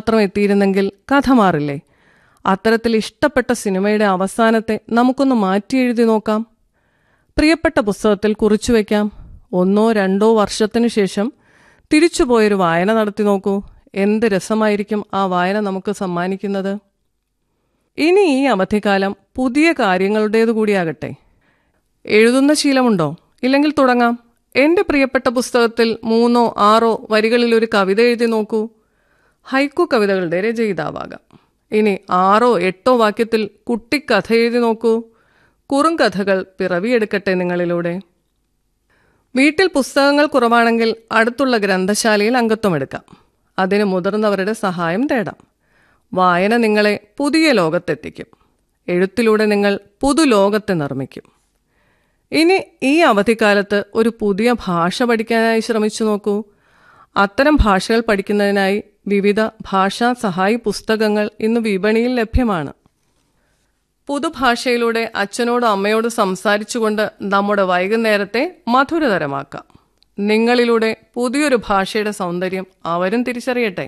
മാത്രം എത്തിയിരുന്നെങ്കിൽ കഥ മാറില്ലേ അത്തരത്തിൽ ഇഷ്ടപ്പെട്ട സിനിമയുടെ അവസാനത്തെ നമുക്കൊന്ന് മാറ്റി എഴുതി നോക്കാം പ്രിയപ്പെട്ട പുസ്തകത്തിൽ കുറിച്ചു വയ്ക്കാം ഒന്നോ രണ്ടോ വർഷത്തിനു ശേഷം തിരിച്ചുപോയൊരു വായന നടത്തി നോക്കൂ എന്ത് രസമായിരിക്കും ആ വായന നമുക്ക് സമ്മാനിക്കുന്നത് ഇനി ഈ അവധിക്കാലം പുതിയ കാര്യങ്ങളുടേതു കൂടിയാകട്ടെ എഴുതുന്ന ശീലമുണ്ടോ ഇല്ലെങ്കിൽ തുടങ്ങാം എന്റെ പ്രിയപ്പെട്ട പുസ്തകത്തിൽ മൂന്നോ ആറോ വരികളിൽ ഒരു കവിത എഴുതി നോക്കൂ ഹൈക്കു കവിതകളുടെ രചയിതാവാകാം ഇനി ആറോ എട്ടോ വാക്യത്തിൽ കുട്ടിക്കഥ എഴുതി നോക്കൂ കുറുങ്കഥകൾ പിറവിയെടുക്കട്ടെ നിങ്ങളിലൂടെ വീട്ടിൽ പുസ്തകങ്ങൾ കുറവാണെങ്കിൽ അടുത്തുള്ള ഗ്രന്ഥശാലയിൽ അംഗത്വമെടുക്കാം അതിന് മുതിർന്നവരുടെ സഹായം തേടാം വായന നിങ്ങളെ പുതിയ ലോകത്തെത്തിക്കും എഴുത്തിലൂടെ നിങ്ങൾ പുതുലോകത്തെ നിർമ്മിക്കും ഇനി ഈ അവധിക്കാലത്ത് ഒരു പുതിയ ഭാഷ പഠിക്കാനായി ശ്രമിച്ചു നോക്കൂ അത്തരം ഭാഷകൾ പഠിക്കുന്നതിനായി വിവിധ ഭാഷാ സഹായി പുസ്തകങ്ങൾ ഇന്ന് വിപണിയിൽ ലഭ്യമാണ് പുതുഭാഷയിലൂടെ അച്ഛനോടും അമ്മയോടും സംസാരിച്ചുകൊണ്ട് നമ്മുടെ വൈകുന്നേരത്തെ മധുരതരമാക്കാം നിങ്ങളിലൂടെ പുതിയൊരു ഭാഷയുടെ സൗന്ദര്യം അവരും തിരിച്ചറിയട്ടെ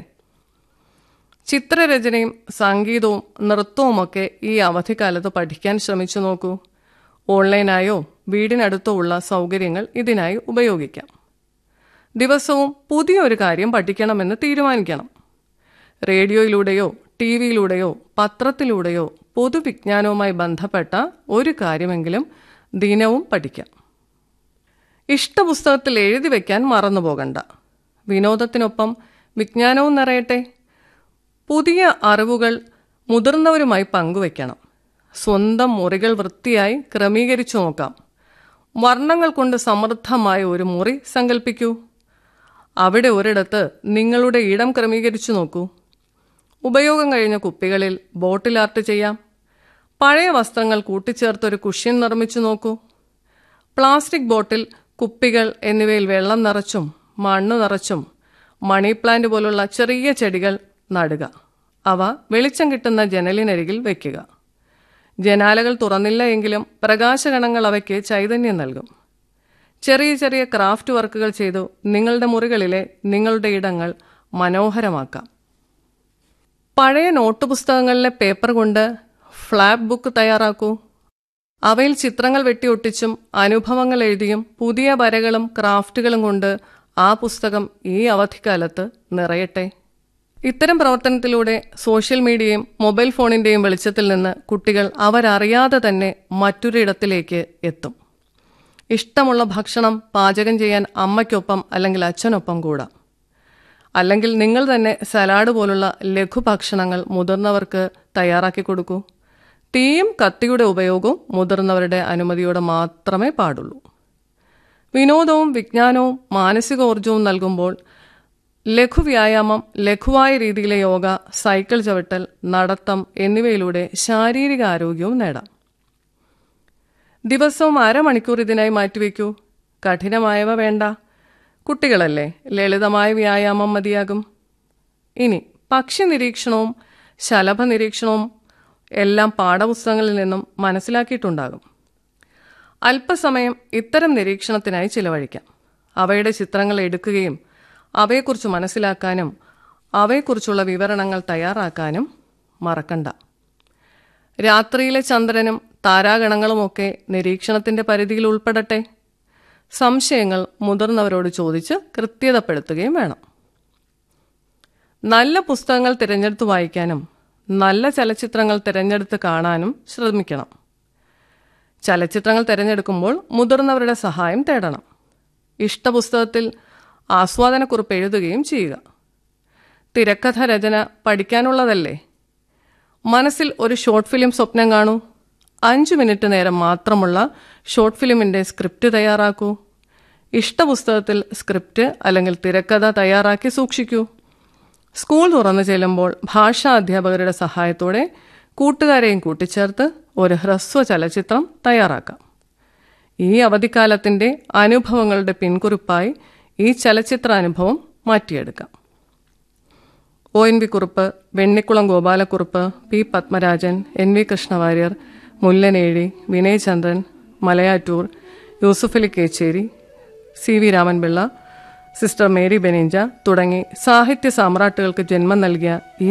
ചിത്രരചനയും സംഗീതവും നൃത്തവുമൊക്കെ ഈ അവധിക്കാലത്ത് പഠിക്കാൻ ശ്രമിച്ചു നോക്കൂ ഓൺലൈനായോ വീടിനടുത്തോ ഉള്ള സൗകര്യങ്ങൾ ഇതിനായി ഉപയോഗിക്കാം ദിവസവും പുതിയൊരു കാര്യം പഠിക്കണമെന്ന് തീരുമാനിക്കണം റേഡിയോയിലൂടെയോ ടി വിയിലൂടെയോ പത്രത്തിലൂടെയോ പൊതുവിജ്ഞാനവുമായി ബന്ധപ്പെട്ട ഒരു കാര്യമെങ്കിലും ദിനവും പഠിക്കാം ഇഷ്ടപുസ്തകത്തിൽ എഴുതി വയ്ക്കാൻ മറന്നു പോകണ്ട വിനോദത്തിനൊപ്പം വിജ്ഞാനവും നിറയട്ടെ പുതിയ അറിവുകൾ മുതിർന്നവരുമായി പങ്കുവയ്ക്കണം സ്വന്തം മുറികൾ വൃത്തിയായി ക്രമീകരിച്ചു നോക്കാം വർണ്ണങ്ങൾ കൊണ്ട് സമൃദ്ധമായ ഒരു മുറി സങ്കല്പിക്കൂ അവിടെ ഒരിടത്ത് നിങ്ങളുടെ ഇടം ക്രമീകരിച്ചു നോക്കൂ ഉപയോഗം കഴിഞ്ഞ കുപ്പികളിൽ ബോട്ടിൽ ആർട്ട് ചെയ്യാം പഴയ വസ്ത്രങ്ങൾ കൂട്ടിച്ചേർത്തൊരു കുഷ്യൻ നിർമ്മിച്ചു നോക്കൂ പ്ലാസ്റ്റിക് ബോട്ടിൽ കുപ്പികൾ എന്നിവയിൽ വെള്ളം നിറച്ചും മണ്ണ് നിറച്ചും മണി പ്ലാന്റ് പോലുള്ള ചെറിയ ചെടികൾ നടുക അവ വെളിച്ചം കിട്ടുന്ന ജനലിനരികിൽ വയ്ക്കുക ജനാലകൾ തുറന്നില്ല എങ്കിലും പ്രകാശകണങ്ങൾ അവയ്ക്ക് ചൈതന്യം നൽകും ചെറിയ ചെറിയ ക്രാഫ്റ്റ് വർക്കുകൾ ചെയ്തു നിങ്ങളുടെ മുറികളിലെ നിങ്ങളുടെ ഇടങ്ങൾ മനോഹരമാക്കാം പഴയ നോട്ട് പുസ്തകങ്ങളിലെ പേപ്പർ കൊണ്ട് ഫ്ലാപ്പ് ബുക്ക് തയ്യാറാക്കൂ അവയിൽ ചിത്രങ്ങൾ വെട്ടിയൊട്ടിച്ചും അനുഭവങ്ങൾ എഴുതിയും പുതിയ വരകളും ക്രാഫ്റ്റുകളും കൊണ്ട് ആ പുസ്തകം ഈ അവധിക്കാലത്ത് നിറയട്ടെ ഇത്തരം പ്രവർത്തനത്തിലൂടെ സോഷ്യൽ മീഡിയയും മൊബൈൽ ഫോണിന്റെയും വെളിച്ചത്തിൽ നിന്ന് കുട്ടികൾ അവരറിയാതെ തന്നെ മറ്റൊരിടത്തിലേക്ക് എത്തും ഇഷ്ടമുള്ള ഭക്ഷണം പാചകം ചെയ്യാൻ അമ്മയ്ക്കൊപ്പം അല്ലെങ്കിൽ അച്ഛനൊപ്പം കൂടാം അല്ലെങ്കിൽ നിങ്ങൾ തന്നെ സലാഡ് പോലുള്ള ലഘുഭക്ഷണങ്ങൾ മുതിർന്നവർക്ക് തയ്യാറാക്കി കൊടുക്കൂ തീയും കത്തിയുടെ ഉപയോഗവും മുതിർന്നവരുടെ അനുമതിയോടെ മാത്രമേ പാടുള്ളൂ വിനോദവും വിജ്ഞാനവും മാനസികോർജവും നൽകുമ്പോൾ ലഘുവ്യായാമം ലഘുവായ രീതിയിലെ യോഗ സൈക്കിൾ ചവിട്ടൽ നടത്തം എന്നിവയിലൂടെ ശാരീരിക ആരോഗ്യവും നേടാം ദിവസവും അരമണിക്കൂർ ഇതിനായി മാറ്റിവെക്കൂ കഠിനമായവ വേണ്ട കുട്ടികളല്ലേ ലളിതമായ വ്യായാമം മതിയാകും ഇനി പക്ഷി നിരീക്ഷണവും ശലഭ നിരീക്ഷണവും എല്ലാം പാഠപുസ്തകങ്ങളിൽ നിന്നും മനസ്സിലാക്കിയിട്ടുണ്ടാകും അല്പസമയം ഇത്തരം നിരീക്ഷണത്തിനായി ചിലവഴിക്കാം അവയുടെ ചിത്രങ്ങൾ എടുക്കുകയും അവയെക്കുറിച്ച് മനസ്സിലാക്കാനും അവയെക്കുറിച്ചുള്ള വിവരണങ്ങൾ തയ്യാറാക്കാനും മറക്കണ്ട രാത്രിയിലെ ചന്ദ്രനും താരാഗണങ്ങളുമൊക്കെ നിരീക്ഷണത്തിന്റെ പരിധിയിൽ ഉൾപ്പെടട്ടെ സംശയങ്ങൾ മുതിർന്നവരോട് ചോദിച്ച് കൃത്യതപ്പെടുത്തുകയും വേണം നല്ല പുസ്തകങ്ങൾ തിരഞ്ഞെടുത്ത് വായിക്കാനും നല്ല ചലച്ചിത്രങ്ങൾ തിരഞ്ഞെടുത്ത് കാണാനും ശ്രമിക്കണം ചലച്ചിത്രങ്ങൾ തിരഞ്ഞെടുക്കുമ്പോൾ മുതിർന്നവരുടെ സഹായം തേടണം ഇഷ്ടപുസ്തകത്തിൽ ആസ്വാദനക്കുറിപ്പ് എഴുതുകയും ചെയ്യുക തിരക്കഥ രചന പഠിക്കാനുള്ളതല്ലേ മനസ്സിൽ ഒരു ഷോർട്ട് ഫിലിം സ്വപ്നം കാണൂ അഞ്ച് മിനിറ്റ് നേരം മാത്രമുള്ള ഷോർട്ട് ഫിലിമിന്റെ സ്ക്രിപ്റ്റ് തയ്യാറാക്കൂ ഇഷ്ടപുസ്തകത്തിൽ സ്ക്രിപ്റ്റ് അല്ലെങ്കിൽ തിരക്കഥ തയ്യാറാക്കി സൂക്ഷിക്കൂ സ്കൂൾ തുറന്നു ചെല്ലുമ്പോൾ ഭാഷാ അധ്യാപകരുടെ സഹായത്തോടെ കൂട്ടുകാരെയും കൂട്ടിച്ചേർത്ത് ഒരു ഹ്രസ്വ ചലച്ചിത്രം തയ്യാറാക്കാം ഈ അവധിക്കാലത്തിന്റെ അനുഭവങ്ങളുടെ പിൻകുറിപ്പായി ഈ ചലച്ചിത്ര അനുഭവം മാറ്റിയെടുക്കാം O N V Kurup Vennikulam Gopalakurup P Padmarajan N V Krishna Variar Mullanezhi Vinayachandran Malayattoor Yusufali Kechery C V Raman Pillai sister Mary Benigna തുടങ്ങി സാഹിത്യ സാമ്രാട്ടുകൾക്ക് ജന്മം നൽകിയ ഈ